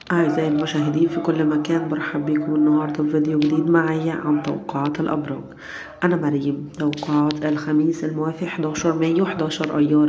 أعزائي المشاهدين في كل مكان برحب بكم النهاردة في فيديو جديد معايا عن توقعات الأبراج أنا مريم توقعات الخميس الموافق 11 مايو 11 أيار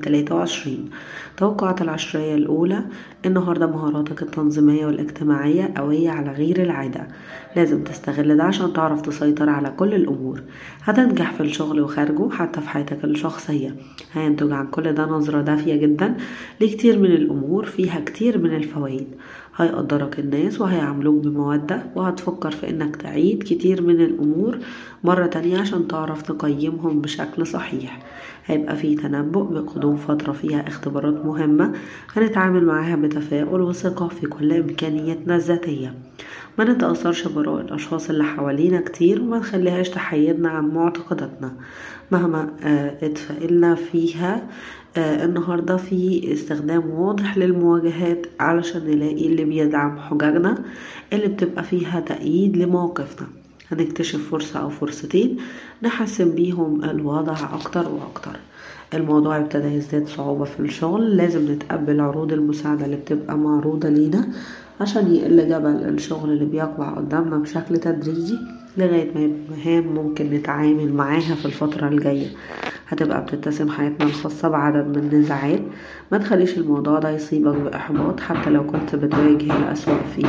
2023 توقعات العشرية الأولى النهاردة مهاراتك التنظيمية والاجتماعية قوية على غير العادة لازم تستغل ده عشان تعرف تسيطر على كل الأمور هتنجح في الشغل وخارجه حتى في حياتك الشخصية هينتج عن كل ده نظرة دافية جدا لكتير من الأمور فيها كتير من الفوائد هيقدرك الناس وهيعاملوك بمودة وهتفكر في انك تعيد كتير من الامور مرة تانية عشان تعرف تقيمهم بشكل صحيح هيبقى فيه تنبؤ بقدوم فترة فيها اختبارات مهمة هنتعامل معاها بتفاؤل وثقة في كل امكانياتنا الذاتية ما نتأثرش براء الأشخاص اللي حوالينا كتير وما نخليهاش تحيدنا عن معتقداتنا مهما اه اتفائلنا فيها آه النهاردة في استخدام واضح للمواجهات علشان نلاقي اللي بيدعم حججنا اللي بتبقى فيها تأييد لموقفنا هنكتشف فرصة أو فرصتين نحسن بيهم الوضع أكتر وأكتر الموضوع ابتدى يزداد صعوبة في الشغل لازم نتقبل عروض المساعدة اللي بتبقى معروضة لينا عشان يقل جبل الشغل اللي بيقع قدامنا بشكل تدريجي لغاية ما يبقى مهام ممكن نتعامل معاها في الفترة الجاية هتبقى بتتسم حياتنا الخاصة بعدد من النزاعات ما تخليش الموضوع ده يصيبك بإحباط حتى لو كنت بتواجه الأسوأ فيه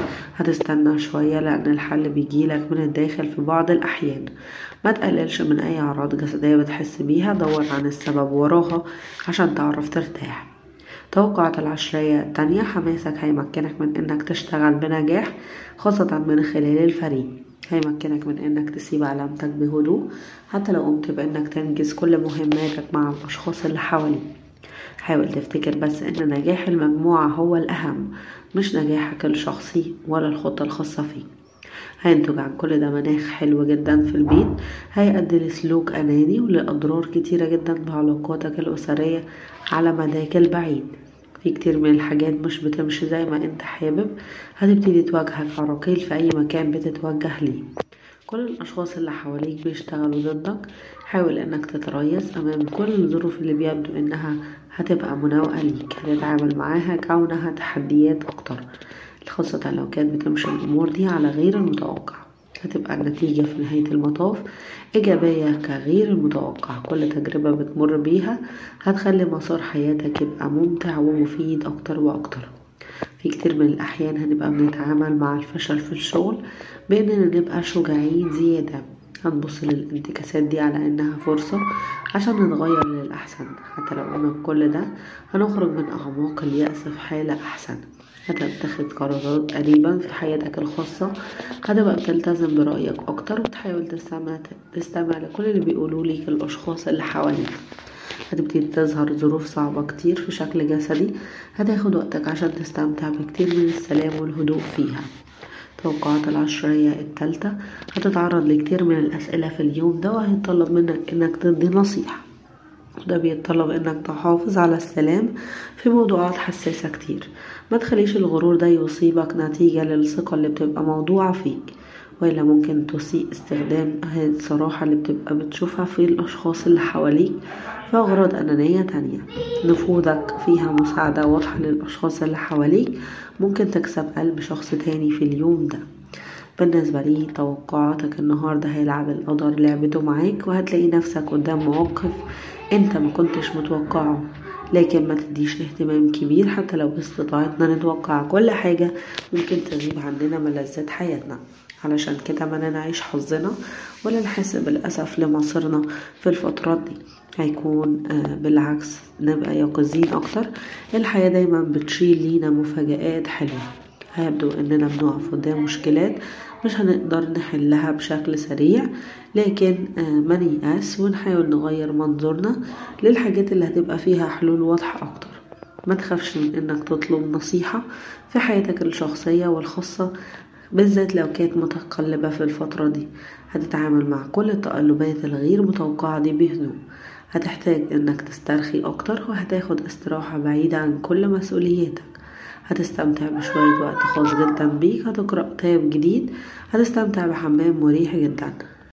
هتستنى شوية لأن الحل بيجيلك من الداخل في بعض الأحيان ما تقللش من أي أعراض جسدية بتحس بيها دور عن السبب وراها عشان تعرف ترتاح توقعات العشرية التانية حماسك هيمكنك من انك تشتغل بنجاح خاصة من خلال الفريق هيمكنك من انك تسيب علامتك بهدوء حتى لو قمت بانك تنجز كل مهماتك مع الاشخاص اللي حواليك حاول تفتكر بس ان نجاح المجموعة هو الاهم مش نجاحك الشخصي ولا الخطة الخاصة فيك هينتج عن كل ده مناخ حلو جدا في البيت هيؤدي لسلوك أناني ولأضرار كتيرة جدا بعلاقاتك الأسرية على مداك البعيد في كتير من الحاجات مش بتمشي زي ما انت حابب هتبتدي تواجهك عراقيل في أي مكان بتتوجه ليه كل الأشخاص اللي حواليك بيشتغلوا ضدك حاول انك تتريث امام كل الظروف اللي بيبدو انها هتبقى مناوئة ليك هتتعامل معاها كونها تحديات اكتر خاصة لو كانت بتمشي الأمور دي على غير المتوقع هتبقى النتيجة في نهاية المطاف إيجابية كغير المتوقع كل تجربة بتمر بيها هتخلي مسار حياتك يبقى ممتع ومفيد أكتر وأكتر في كتير من الأحيان هنبقى بنتعامل مع الفشل في الشغل بإننا نبقى شجاعين زيادة هنبص للانتكاسات دي على إنها فرصة عشان نتغير للأحسن حتى لو قلنا بكل ده هنخرج من أعماق اليأس في حالة أحسن هتتخذ قرارات قريبا في حياتك الخاصة هتبقى بتلتزم برأيك أكتر وتحاول تستمع, تستمع لكل اللي بيقولوا ليك الأشخاص اللي حواليك هتبتدي تظهر ظروف صعبة كتير في شكل جسدي هتاخد وقتك عشان تستمتع بكتير من السلام والهدوء فيها توقعات العشرية التالتة هتتعرض لكتير من الأسئلة في اليوم ده وهيتطلب منك إنك تدي نصيحة وده بيتطلب انك تحافظ على السلام في موضوعات حساسة كتير ما تخليش الغرور ده يصيبك نتيجة للثقة اللي بتبقى موضوعة فيك وإلا ممكن تسيء استخدام الصراحة اللي بتبقى بتشوفها في الأشخاص اللي حواليك في أغراض أنانية تانية نفوذك فيها مساعدة واضحة للأشخاص اللي حواليك ممكن تكسب قلب شخص تاني في اليوم ده بالنسبة لي توقعاتك النهاردة هيلعب القدر لعبته معاك وهتلاقي نفسك قدام مواقف انت ما كنتش متوقعه لكن ما تديش اهتمام كبير حتى لو باستطاعتنا نتوقع كل حاجة ممكن تغيب عننا ملذات حياتنا علشان كده ما نعيش حظنا ولا نحس بالأسف لمصيرنا في الفترات دي هيكون آه بالعكس نبقى يقظين أكتر الحياة دايما بتشيل لينا مفاجآت حلوة هيبدو اننا بنقف قدام مشكلات مش هنقدر نحلها بشكل سريع لكن ما نيأس ونحاول نغير منظورنا للحاجات اللي هتبقى فيها حلول واضحة اكتر ما تخافش من انك تطلب نصيحة في حياتك الشخصية والخاصة بالذات لو كانت متقلبة في الفترة دي هتتعامل مع كل التقلبات الغير متوقعة دي بهدوء هتحتاج انك تسترخي اكتر وهتاخد استراحة بعيدة عن كل مسؤولياتك هتستمتع بشوية وقت خاص جدا بيك هتقرأ كتاب جديد هتستمتع بحمام مريح جدا